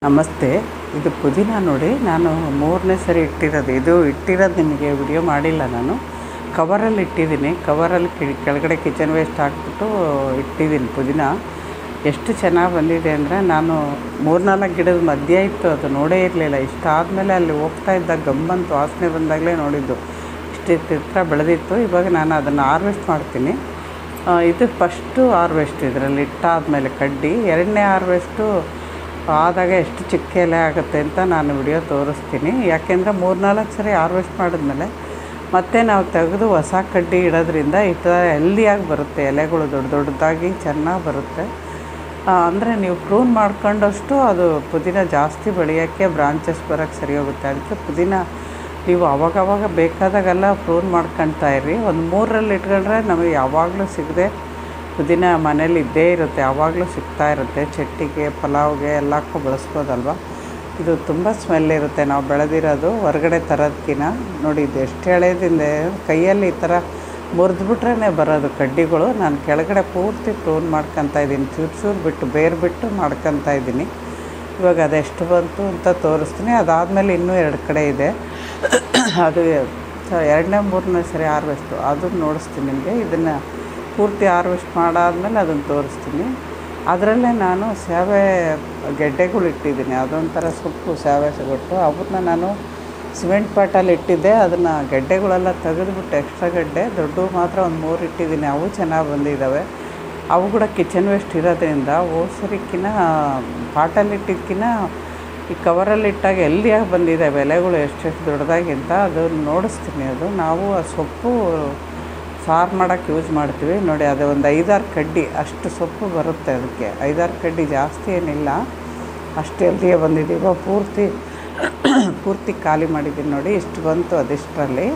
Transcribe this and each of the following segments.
ನಮಸ್ತೆ ಇದು ಪುದೀನ ನೋಡಿ ನಾನು ಮೂರನೇ ಸರಿ ಇಟ್ಟಿರೋದು ಇದು ಇಟ್ಟಿರೋದು ನಿಮಗೆ ವಿಡಿಯೋ ಮಾಡಿಲ್ಲ ನಾನು ಕವರಲ್ಲಿ ಇಟ್ಟಿದ್ದೀನಿ ಕವರಲ್ಲಿ ಕಿ ಕೆಳಗಡೆ ಕಿಚನ್ ವೇಸ್ಟ್ ಹಾಕ್ಬಿಟ್ಟು ಇಟ್ಟಿದ್ದೀನಿ ಪುದೀನ ಎಷ್ಟು ಚೆನ್ನಾಗಿ ಬಂದಿದೆ ಅಂದರೆ ನಾನು ಮೂರ್ನಾಲ್ಕು ಗಿಡದ ಮಧ್ಯೆ ಇತ್ತು ಅದು ನೋಡೇ ಇರಲಿಲ್ಲ ಇಷ್ಟಾದಮೇಲೆ ಅಲ್ಲಿ ಹೋಗ್ತಾ ಇದ್ದಾಗ ಗಮ್ಮಂತು ವಾಸನೆ ಬಂದಾಗಲೇ ನೋಡಿದ್ದು ಇಷ್ಟಿಷ್ಟು ಎತ್ತರ ಬೆಳೆದಿತ್ತು ಇವಾಗ ನಾನು ಅದನ್ನು ಹಾರ್ವೆಸ್ಟ್ ಮಾಡ್ತೀನಿ ಆ, ಇದು ಫಸ್ಟು ಹಾರ್ವೆಸ್ಟ್ ಇದರಲ್ಲಿ ಇಟ್ಟಾದಮೇಲೆ ಕಡ್ಡಿ ಎರಡನೇ ಹಾರ್ವೆಸ್ಟು ಆದಾಗ ಎಷ್ಟು ಚಿಕ್ಕ ಎಲೆ ಆಗುತ್ತೆ ಅಂತ ನಾನು ವಿಡಿಯೋ ತೋರಿಸ್ತೀನಿ ಯಾಕೆಂದರೆ ಮೂರ್ನಾಲ್ಕು ಸರಿ ಹಾರ್ವೆಸ್ಟ್ ಮಾಡಿದ್ಮೇಲೆ ಮತ್ತೆ ನಾವು ತೆಗೆದು ಹೊಸ ಕಡ್ಡಿ ಇಡೋದ್ರಿಂದ ಈ ಥರ ಹೆಲ್ದಿಯಾಗಿ ಬರುತ್ತೆ ಎಲೆಗಳು ದೊಡ್ಡ ದೊಡ್ಡದಾಗಿ ಚೆನ್ನಾಗಿ ಬರುತ್ತೆ ಅಂದರೆ ನೀವು ಪ್ರೂನ್ ಮಾಡ್ಕೊಂಡಷ್ಟು ಅದು ಪುದೀನ ಜಾಸ್ತಿ ಬೆಳೆಯೋಕ್ಕೆ ಬ್ರಾಂಚಸ್ ಬರೋಕ್ಕೆ ಸರಿ ಹೋಗುತ್ತೆ ಅದಕ್ಕೆ ಪುದೀನ ನೀವು ಅವಾಗವಾಗ ಬೇಕಾದಾಗೆಲ್ಲ ಪ್ರೂನ್ ಮಾಡ್ಕೊಳ್ತಾ ಇರಿ ಒಂದು ಮೂರರಲ್ಲಿ ಇಟ್ಕೊಂಡ್ರೆ ನಮಗೆ ಯಾವಾಗಲೂ ಸಿಗದೆ ಪುದೀನ ಮನೇಲಿ ಇದ್ದೇ ಇರುತ್ತೆ ಯಾವಾಗಲೂ ಸಿಗ್ತಾ ಇರುತ್ತೆ ಚಟ್ನಿಗೆ ಪಲಾವ್ಗೆ ಎಲ್ಲಕ್ಕೂ ಬಳಸ್ಬೋದಲ್ವ ಇದು ತುಂಬ ಸ್ಮೆಲ್ ಇರುತ್ತೆ ನಾವು ಬೆಳೆದಿರೋದು ಹೊರಗಡೆ ತರೋದಕ್ಕಿಂತ ನೋಡಿ ಇದು ಎಷ್ಟು ಎಳೆದಿಂದ ಕೈಯಲ್ಲಿ ಈ ಥರ ಮುರಿದ್ಬಿಟ್ರೇ ಬರೋದು ಕಡ್ಡಿಗಳು ನಾನು ಕೆಳಗಡೆ ಪೂರ್ತಿ ಪ್ರೂನ್ ಮಾಡ್ಕೊತಾ ಇದ್ದೀನಿ ಚೂರು ಚೂರು ಬಿಟ್ಟು ಬೇರು ಬಿಟ್ಟು ಮಾಡ್ಕೊತಾ ಇದ್ದೀನಿ ಇವಾಗ ಅದೆಷ್ಟು ಬಂತು ಅಂತ ತೋರಿಸ್ತೀನಿ ಅದಾದಮೇಲೆ ಇನ್ನೂ ಎರಡು ಕಡೆ ಇದೆ ಅದು ಸ- ಎರಡನೇ ಮೂರನೇ ಸರಿ ಹಾರ್ವೆಸ್ಟು ಅದನ್ನು ನೋಡಿಸ್ತೀನಿ ನಿಮಗೆ ಇದನ್ನು ಪೂರ್ತಿ ಹಾರ್ವೆಸ್ಟ್ ಮಾಡಾದ್ಮೇಲೆ ಅದನ್ನು ತೋರಿಸ್ತೀನಿ ಅದರಲ್ಲೇ ನಾನು ಸೇವೆ ಗೆಡ್ಡೆಗಳು ಇಟ್ಟಿದ್ದೀನಿ ಅದೊಂಥರ ಸೊಪ್ಪು ಸೇವೆ ಸೊಗಟ್ಟು ಅವನ್ನ ನಾನು ಸಿಮೆಂಟ್ ಪಾಟಲ್ಲಿ ಇಟ್ಟಿದ್ದೆ ಅದನ್ನು ಗೆಡ್ಡೆಗಳೆಲ್ಲ ತೆಗೆದುಬಿಟ್ಟು ಎಕ್ಸ್ಟ್ರಾ ಗೆಡ್ಡೆ ದೊಡ್ಡವು ಮಾತ್ರ ಒಂದು ಮೂರು ಇಟ್ಟಿದ್ದೀನಿ ಅವು ಚೆನ್ನಾಗಿ ಬಂದಿದ್ದಾವೆ ಅವು ಕೂಡ ಕಿಚನ್ ವೇಸ್ಟ್ ಇರೋದ್ರಿಂದ ಹೋಸರಿಕ್ಕಿನ ಪಾಟಲ್ಲಿ ಇಟ್ಟಿದ್ದಕ್ಕಿಂತ ಈ ಕವರಲ್ಲಿ ಇಟ್ಟಾಗ ಎಲ್ಲಿಯಾಗಿ ಬಂದಿದೆ ಬೆಲೆಗಳು ಎಷ್ಟೆಷ್ಟು ದೊಡ್ಡದಾಗಿ ಅಂತ ಅದನ್ನು ನೋಡಿಸ್ತೀನಿ ಅದು ನಾವು ಆ ಸೊಪ್ಪು ಸಾರು ಮಾಡೋಕ್ಕೆ ಯೂಸ್ ಮಾಡ್ತೀವಿ ನೋಡಿ ಅದು ಒಂದು ಐದಾರು ಕಡ್ಡಿ ಅಷ್ಟು ಸೊಪ್ಪು ಬರುತ್ತೆ ಅದಕ್ಕೆ ಐದಾರು ಕಡ್ಡಿ ಜಾಸ್ತಿ ಏನಿಲ್ಲ ಅಷ್ಟು ಎಲ್ದಿಗೆ ಬಂದಿದೆ ಇವಾಗ ಪೂರ್ತಿ ಪೂರ್ತಿ ಖಾಲಿ ಮಾಡಿದ್ದೀನಿ ನೋಡಿ ಇಷ್ಟು ಬಂತು ಅದಿಷ್ಟರಲ್ಲಿ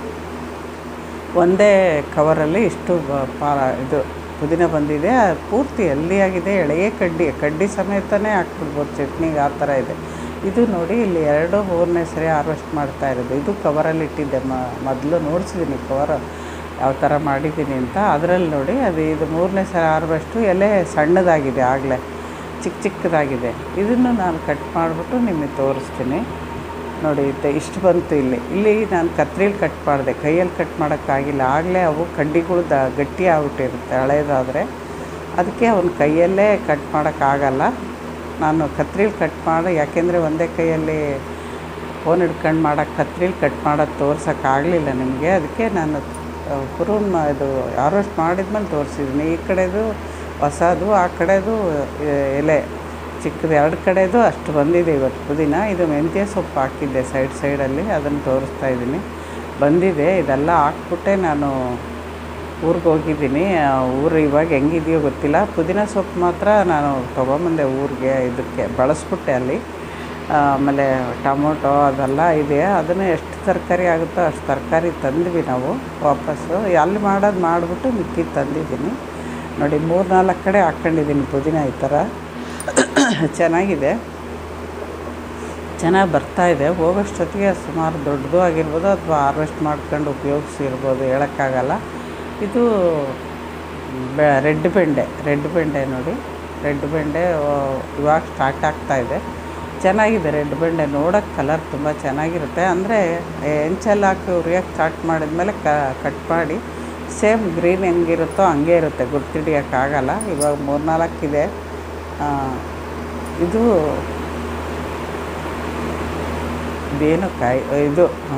ಒಂದೇ ಕವರಲ್ಲಿ ಇಷ್ಟು ಬ- ಪಾರ ಇದು ಪುದೀನ ಬಂದಿದೆ ಅದು ಪೂರ್ತಿ ಎಲ್ಲಿಯಾಗಿದೆ ಎಳೆಯ ಕಡ್ಡಿ ಕಡ್ಡಿ ಸಮೇತನೇ ಹಾಕ್ಬಿಡ್ಬೋದು ಚಟ್ನಿಗೆ ಆ ಥರ ಇದೆ ಇದು ನೋಡಿ ಇಲ್ಲಿ ಎರಡು ಮೂರನೇ ಸರಿ ಹಾರ್ವೆಸ್ಟ್ ಮಾಡ್ತಾ ಇರೋದು ಇದು ಕವರಲ್ಲಿ ಇಟ್ಟಿದ್ದೆ ಮ ಮೊದಲು ನೋಡಿಸಿದ್ದೀನಿ ಕವರ್ ಯಾವ ಥರ ಮಾಡಿದ್ದೀನಿ ಅಂತ ಅದರಲ್ಲಿ ನೋಡಿ ಅದು ಇದು ಮೂರನೇ ಸರಿ ಹಾರ್ವೆಸ್ಟು ಎಲೆ ಸಣ್ಣದಾಗಿದೆ ಆಗಲೇ ಚಿಕ್ಕ ಚಿಕ್ಕದಾಗಿದೆ ಇದನ್ನು ನಾನು ಕಟ್ ಮಾಡಿಬಿಟ್ಟು ನಿಮಗೆ ತೋರಿಸ್ತೀನಿ ನೋಡಿ ಇದು ಇಷ್ಟು ಬಂತು ಇಲ್ಲಿ ಇಲ್ಲಿ ನಾನು ಕತ್ರಿಲಿ ಕಟ್ ಮಾಡಿದೆ ಕೈಯಲ್ಲಿ ಕಟ್ ಮಾಡೋಕ್ಕಾಗಿಲ್ಲ ಆಗಲೇ ಅವು ಕಡ್ಡಿಗಳು ದ ಗಟ್ಟಿ ಆಗ್ಬಿಟ್ಟಿರುತ್ತೆ ಹಳೇದಾದರೆ ಅದಕ್ಕೆ ಅವನ ಕೈಯಲ್ಲೇ ಕಟ್ ಮಾಡೋಕ್ಕಾಗಲ್ಲ ನಾನು ಕತ್ರಿಲಿ ಕಟ್ ಮಾಡಿ ಯಾಕೆಂದರೆ ಒಂದೇ ಕೈಯಲ್ಲಿ ಫೋನ್ ಹಿಡ್ಕೊಂಡು ಮಾಡೋಕ್ಕೆ ಕತ್ರಿಲಿ ಕಟ್ ಮಾಡೋದು ತೋರ್ಸೋಕ್ಕಾಗಲಿಲ್ಲ ನಿಮಗೆ ಅದಕ್ಕೆ ನಾನು ಪುರೂನ್ ಇದು ಹಾರ್ವೆಸ್ಟ್ ಮಾಡಿದ್ಮೇಲೆ ತೋರಿಸಿದ್ದೀನಿ ಈ ಕಡೆದು ಹೊಸದು ಆ ಕಡೆದು ಎ- ಎಲೆ ಚಿಕ್ಕದು ಎರಡು ಕಡೆದು ಅಷ್ಟು ಬಂದಿದೆ ಇವತ್ತು ಪುದೀನ ಇದು ಮೆಂತ್ಯ ಸೊಪ್ಪು ಹಾಕಿದ್ದೆ ಸೈಡ್ ಸೈಡಲ್ಲಿ ಅದನ್ನು ತೋರಿಸ್ತಾ ಇದ್ದೀನಿ ಬಂದಿದೆ ಇದೆಲ್ಲ ಹಾಕ್ಬಿಟ್ಟೆ ನಾನು ಊರಿಗೆ ಹೋಗಿದ್ದೀನಿ ಆ ಊರು ಇವಾಗ ಹೆಂಗಿದೆಯೋ ಗೊತ್ತಿಲ್ಲ ಪುದೀನ ಸೊಪ್ಪು ಮಾತ್ರ ನಾನು ತೊಗೊಂಬಂದೆ ಊರಿಗೆ ಇದಕ್ಕೆ ಬಳಸ್ಬಿಟ್ಟೆ ಅಲ್ಲಿ ಆಮೇಲೆ ಟೊಮೊಟೊ ಅದೆಲ್ಲ ಇದೆ ಅದನ್ನು ಎಷ್ಟು ತರಕಾರಿ ಆಗುತ್ತೋ ಅಷ್ಟು ತರಕಾರಿ ತಂದ್ವಿ ನಾವು ವಾಪಸ್ಸು ಅಲ್ಲಿ ಮಾಡೋದು ಮಾಡಿಬಿಟ್ಟು ಮಿಕ್ಕಿದ್ದು ತಂದಿದ್ದೀನಿ ನೋಡಿ ಮೂರು ನಾಲ್ಕು ಕಡೆ ಹಾಕ್ಕೊಂಡಿದ್ದೀನಿ ಪುದೀನ ಈ ಥರ ಚೆನ್ನಾಗಿದೆ ಚೆನ್ನಾಗಿ ಬರ್ತಾ ಇದೆ ಹೋಗೋಷ್ಟೊತ್ತಿಗೆ ಸುಮಾರು ದೊಡ್ಡದು ಆಗಿರ್ಬೋದು ಅಥವಾ ಹಾರ್ವೆಸ್ಟ್ ಮಾಡ್ಕೊಂಡು ಉಪಯೋಗಿಸಿರ್ಬೋದು ಹೇಳೋಕ್ಕಾಗಲ್ಲ ಇದು ಬೆ ರೆಡ್ ಬೆಂಡೆ ರೆಡ್ ಬೆಂಡೆ ನೋಡಿ ರೆಡ್ ಬೆಂಡೆ ಆ, ಇವಾಗ ಸ್ಟಾರ್ಟ್ ಆಗ್ತಾ ಇದೆ ಚೆನ್ನಾಗಿದೆ ರೆಡ್ ಬೆಂಡೆ ನೋಡೋಕ್ಕೆ ಕಲರ್ ತುಂಬ ಚೆನ್ನಾಗಿರುತ್ತೆ ಅಂದರೆ ಹೆಂಚಲ್ಲಿ ಹಾಕಿ ಉರಿಯೋಕ್ಕೆ ಸ್ಟಾರ್ಟ್ ಮಾಡಿದ್ಮೇಲೆ ಕ ಕಟ್ ಮಾಡಿ ಸೇಮ್ ಗ್ರೀನ್ ಹೆಂಗಿರುತ್ತೋ ಹಂಗೆ ಇರುತ್ತೆ ಗುರ್ತಿಡಿಯೋಕ್ಕಾಗಲ್ಲ ಇವಾಗ ಮೂರ್ನಾಲ್ಕಿದೆ ಆ, ಇದು ಇದೇನು ಕಾಯಿ ಇದು ಆ,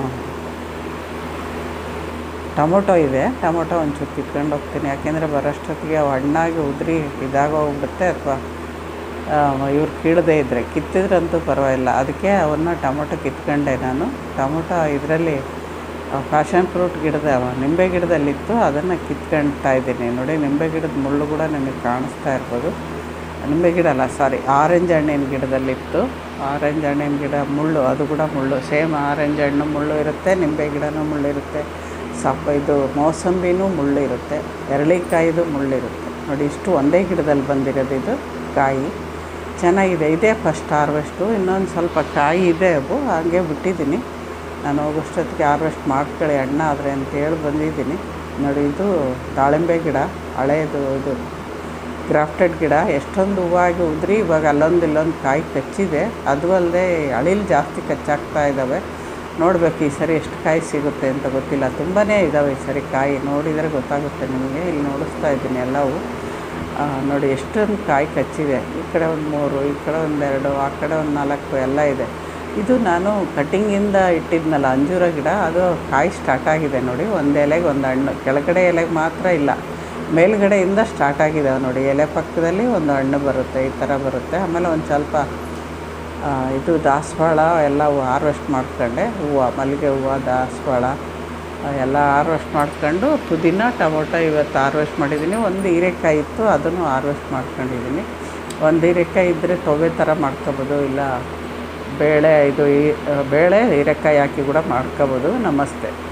ಟೊಮೊಟೊ ಇದೆ ಟೊಮೊಟೊ ಒಂಚೂರು ಕಿತ್ಕೊಂಡು ಹೋಗ್ತೀನಿ ಯಾಕೆಂದರೆ ಬರೋಷ್ಟೊತ್ತಿಗೆ ಅವು ಹಣ್ಣಾಗಿ ಉದುರಿ ಇದಾಗೋಗ್ಬಿಡುತ್ತೆ ಅಥವಾ ಇವ್ರು ಕೀಳದೇ ಇದ್ದರೆ ಕಿತ್ತಿದ್ರಂತೂ ಪರವಾಗಿಲ್ಲ ಅದಕ್ಕೆ ಅವನ್ನ ಟೊಮೊಟೊ ಕಿತ್ಕೊಂಡೆ ನಾನು ಟೊಮೊಟೊ ಇದರಲ್ಲಿ ಪ್ಯಾಷನ್ ಫ್ರೂಟ್ ಗಿಡದ ನಿಂಬೆ ಗಿಡದಲ್ಲಿತ್ತು ಅದನ್ನು ಕಿತ್ಕೊಳ್ತಾ ಇದ್ದೀನಿ ನೋಡಿ ನಿಂಬೆ ಗಿಡದ ಮುಳ್ಳು ಕೂಡ ನಿಮಗೆ ಕಾಣಿಸ್ತಾ ಇರ್ಬೋದು ನಿಂಬೆ ಗಿಡ ಅಲ್ಲ ಸಾರಿ ಆರೆಂಜ್ ಹಣ್ಣಿನ ಗಿಡದಲ್ಲಿತ್ತು ಆರೆಂಜ್ ಹಣ್ಣಿನ ಗಿಡ ಮುಳ್ಳು ಅದು ಕೂಡ ಮುಳ್ಳು ಸೇಮ್ ಆರೆಂಜ್ ಹಣ್ಣು ಮುಳ್ಳು ಇರುತ್ತೆ ನಿಂಬೆ ಗಿಡನೂ ಮುಳ್ಳು ಇರುತ್ತೆ ಸಪ್ಪ ಇದು ಮೋಸಂಬಿನೂ ಮುಳ್ಳು ಇರುತ್ತೆ ಎರಳಿಕಾಯಿದು ಮುಳ್ಳಿರುತ್ತೆ ನೋಡಿ ಇಷ್ಟು ಒಂದೇ ಗಿಡದಲ್ಲಿ ಬಂದಿರೋದು ಇದು ಕಾಯಿ ಚೆನ್ನಾಗಿದೆ ಇದೇ ಫಸ್ಟ್ ಹಾರ್ವೆಸ್ಟು ಇನ್ನೊಂದು ಸ್ವಲ್ಪ ಕಾಯಿ ಇದೆ ಅವು ಹಾಗೆ ಬಿಟ್ಟಿದ್ದೀನಿ ನಾನು ಹೋಗೋಷ್ಟೊತ್ತಿಗೆ ಹಾರ್ವೆಸ್ಟ್ ಮಾಡ್ಕೊಳ್ಳಿ ಹಣ್ಣು ಆದರೆ ಅಂತೇಳಿ ಬಂದಿದ್ದೀನಿ ನೋಡಿ ಇದು ದಾಳಿಂಬೆ ಗಿಡ ಹಳೇದು ಇದು ಗ್ರಾಫ್ಟೆಡ್ ಗಿಡ ಎಷ್ಟೊಂದು ಹೂವಾಗಿ ಉದ್ರಿ ಇವಾಗ ಅಲ್ಲೊಂದು ಇಲ್ಲೊಂದು ಕಾಯಿ ಕಚ್ಚಿದೆ ಅದು ಅಲ್ಲದೆ ಅಳಿಲು ಜಾಸ್ತಿ ಕಚ್ಚಾಗ್ತಾ ಇದ್ದಾವೆ ನೋಡಬೇಕು ಈ ಸರಿ ಎಷ್ಟು ಕಾಯಿ ಸಿಗುತ್ತೆ ಅಂತ ಗೊತ್ತಿಲ್ಲ ತುಂಬಾ ಇದ್ದಾವೆ ಈ ಸರಿ ಕಾಯಿ ನೋಡಿದರೆ ಗೊತ್ತಾಗುತ್ತೆ ನಿಮಗೆ ಇಲ್ಲಿ ನೋಡಿಸ್ತಾ ಇದ್ದೀನಿ ಎಲ್ಲವೂ ಆ, ನೋಡಿ ಎಷ್ಟೊಂದು ಕಾಯಿ ಕಚ್ಚಿದೆ ಈ ಕಡೆ ಒಂದು ಮೂರು ಈ ಕಡೆ ಒಂದೆರಡು ಆ ಕಡೆ ಒಂದು ನಾಲ್ಕು ಎಲ್ಲ ಇದೆ ಇದು ನಾನು ಕಟ್ಟಿಂಗಿಂದ ಇಟ್ಟಿದ್ನಲ್ಲ ಅಂಜೂರ ಗಿಡ ಅದು ಕಾಯಿ ಸ್ಟಾರ್ಟ್ ಆಗಿದೆ ನೋಡಿ ಒಂದು ಎಲೆಗೆ ಒಂದು ಹಣ್ಣು ಕೆಳಗಡೆ ಎಲೆಗೆ ಮಾತ್ರ ಇಲ್ಲ ಮೇಲ್ಗಡೆಯಿಂದ ಸ್ಟಾರ್ಟ್ ಆಗಿದೆ ನೋಡಿ ಎಲೆ ಪಕ್ಕದಲ್ಲಿ ಒಂದು ಹಣ್ಣು ಬರುತ್ತೆ ಈ ಥರ ಬರುತ್ತೆ ಆಮೇಲೆ ಒಂದು ಸ್ವಲ್ಪ ಆ, ಇದು ದಾಸವಾಳ ಎಲ್ಲ ಹಾರ್ವೆಸ್ಟ್ ಮಾಡ್ಕೊಂಡೆ ಹೂವು ಮಲ್ಲಿಗೆ ಹೂವು ದಾಸವಾಳ ಆ, ಎಲ್ಲ ಹಾರ್ವೆಸ್ಟ್ ಮಾಡ್ಕೊಂಡು ಪುದೀನ ಟೊಮೊಟೊ ಇವತ್ತು ಹಾರ್ವೆಸ್ಟ್ ಮಾಡಿದ್ದೀನಿ ಒಂದು ಹೀರೆಕಾಯಿ ಇತ್ತು ಅದನ್ನು ಹಾರ್ವೆಸ್ಟ್ ಮಾಡ್ಕೊಂಡಿದ್ದೀನಿ ಒಂದು ಹೀರೆಕಾಯಿ ಇದ್ದರೆ ತೊವೆ ಥರ ಮಾಡ್ಕೊಬೋದು ಇಲ್ಲ ಬೇಳೆ ಇದು ಈ ಬೇಳೆ ಹೀರೆಕಾಯಿ ಹಾಕಿ ಕೂಡ ಮಾಡ್ಕೊಬೋದು ನಮಸ್ತೆ